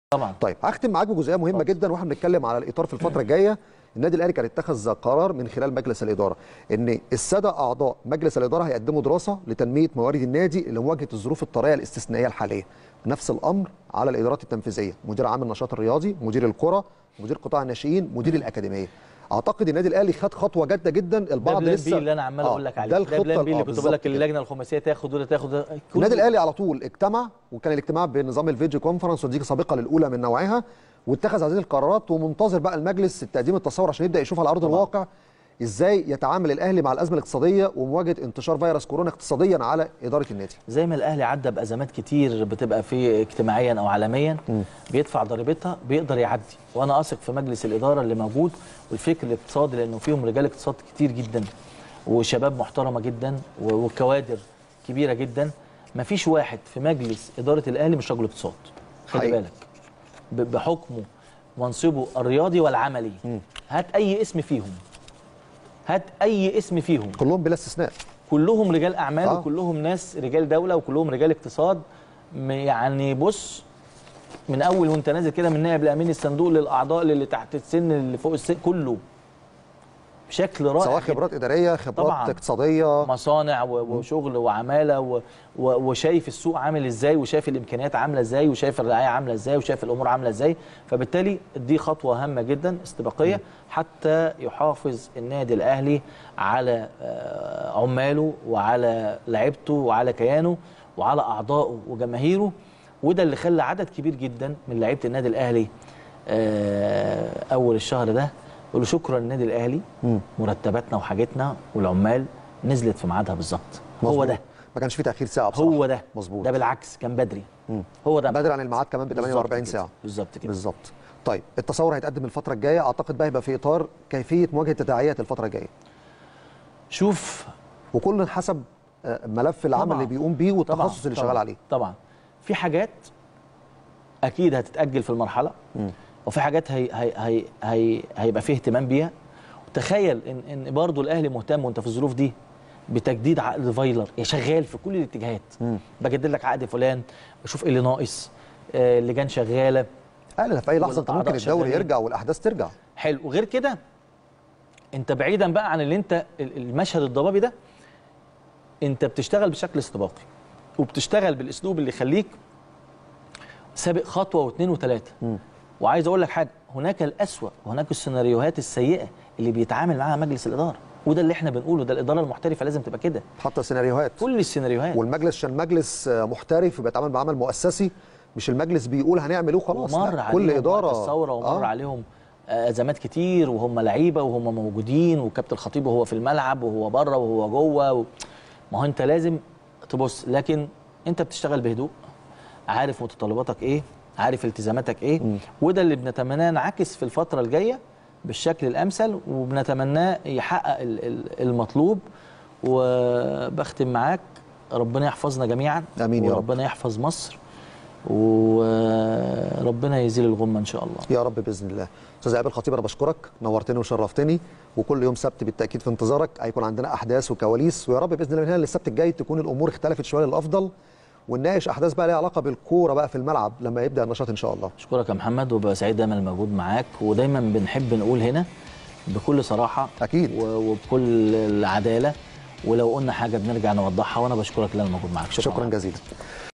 طبعا طيب هختم معاك بجزئيه مهمه جدا واحنا بنتكلم على الاطار في الفتره الجايه النادي الاهلي كان اتخذ قرار من خلال مجلس الاداره ان الساده اعضاء مجلس الاداره هيقدموا دراسه لتنميه موارد النادي لمواجهه الظروف الطارئه الاستثنائيه الحاليه نفس الامر على الادارات التنفيذيه مدير عام النشاط الرياضي مدير الكره مدير قطاع الناشئين مدير الاكاديميه اعتقد النادي الاهلي خد خطوه جاده جدا ده البعض بلان لسه بي اللي انا عمال آه، اقول لك عليه ده ده الخطه بلان بي اللي آه، كنت بقول لك بالظبط كده. اللجنه الخماسيه تاخد ولا تاخد ده. كله- النادي الاهلي على طول اجتمع وكان الاجتماع بنظام الفيديو كونفرنس ودي سابقه للاولى من نوعها واتخذ هذه القرارات ومنتظر بقى المجلس تقديم التصور عشان يبدا يشوف على ارض الواقع ازاي يتعامل الاهلي مع الازمه الاقتصاديه ومواجهه انتشار فيروس كورونا اقتصاديا على اداره النادي زي ما الاهلي عدى بازمات كتير بتبقى في اجتماعيا او عالميا بيدفع ضريبتها بيقدر يعدي وانا اثق في مجلس الاداره اللي موجود والفكر الاقتصادي لانه فيهم رجال اقتصاد كتير جدا وشباب محترمه جدا و- وكوادر كبيره جدا مفيش واحد في مجلس اداره الاهلي مش رجل اقتصاد خلي حقيقي. بالك ب- بحكمه منصبه الرياضي والعملي هات اي اسم فيهم هات اي اسم فيهم كلهم بلا استثناء كلهم رجال اعمال آه. آه. وكلهم ناس رجال دوله وكلهم رجال اقتصاد م- يعني بص من اول وانت نازل كده من نائب لامين الصندوق للاعضاء اللي تحت السن اللي فوق السن كله بشكل رائع سواء جداً. خبرات اداريه خبرات طبعاً. اقتصاديه مصانع و- وشغل وعماله و- و- وشايف السوق عامل ازاي وشايف الامكانيات عامله ازاي وشايف الرعايه عامله ازاي وشايف الامور عامله ازاي فبالتالي دي خطوه هامه جدا استباقيه حتى يحافظ النادي الاهلي على آه، عماله وعلى لعيبته وعلى كيانه وعلى اعضائه وجماهيره وده اللي خلى عدد كبير جدا من لعيبه النادي الاهلي آه، اول الشهر ده يقولوا شكرا للنادي الاهلي مرتباتنا وحاجتنا والعمال نزلت في ميعادها بالظبط هو مظبوط. ده ما كانش في تاخير ساعه بصراحه هو ده مظبوط ده بالعكس كان بدري هو ده بدري عن الميعاد كمان ب بالظبط 48 كده. ساعه بالظبط كده بالظبط طيب التصور هيتقدم الفتره الجايه اعتقد بقى هيبقى في اطار كيفيه مواجهه تداعيات الفتره الجايه شوف وكل حسب آه، ملف العمل طبعاً. اللي بيقوم بيه والتخصص اللي شغال عليه طبعا في حاجات اكيد هتتاجل في المرحله وفي حاجات هي هي هي هي هيبقى فيه اهتمام بيها تخيل ان ان برضه الاهلي مهتم وانت في الظروف دي بتجديد عقد فايلر يا شغال في كل الاتجاهات بجدد لك عقد فلان بشوف ايه اللي ناقص آه، اللجان شغاله قال في اي لحظه انت ممكن والأعضاء الدوري شغالين. يرجع والاحداث ترجع حلو وغير كده انت بعيدا بقى عن اللي انت ال- المشهد الضبابي ده انت بتشتغل بشكل استباقي وبتشتغل بالاسلوب اللي يخليك سابق خطوه واثنين وثلاثه وعايز اقول لك حاجه هناك الاسوأ وهناك السيناريوهات السيئه اللي بيتعامل معاها مجلس الاداره وده اللي احنا بنقوله ده الاداره المحترفه لازم تبقى كده حتى سيناريوهات كل السيناريوهات والمجلس عشان مجلس آه، محترف بيتعامل بعمل مؤسسي مش المجلس بيقول هنعمل ايه وخلاص ومر لا، عليهم كل وقت اداره الثوره ومر آه. عليهم آه، ازمات كتير وهم لعيبه وهم موجودين وكابتن الخطيب وهو في الملعب وهو بره وهو جوه و... ما هو انت لازم تبص لكن انت بتشتغل بهدوء عارف متطلباتك ايه عارف التزاماتك ايه وده اللي بنتمناه نعكس في الفتره الجايه بالشكل الامثل وبنتمناه يحقق ال- ال- المطلوب وبختم معاك ربنا يحفظنا جميعا آمين يا رب. وربنا يحفظ مصر وربنا يزيل الغمه ان شاء الله يا رب باذن الله استاذ عابد الخطيب انا بشكرك نورتني وشرفتني وكل يوم سبت بالتاكيد في انتظارك هيكون عندنا احداث وكواليس ويا رب باذن الله من هنا للسبت الجاي تكون الامور اختلفت شويه للافضل ونناقش احداث بقى ليها علاقه بالكوره بقى في الملعب لما يبدا النشاط ان شاء الله اشكرك يا محمد وببقى سعيد دايما الموجود معاك ودايما بنحب نقول هنا بكل صراحه أكيد. و- وبكل العداله ولو قلنا حاجه بنرجع نوضحها وانا بشكرك ان انا موجود معاك شكرا, شكرا جزيلا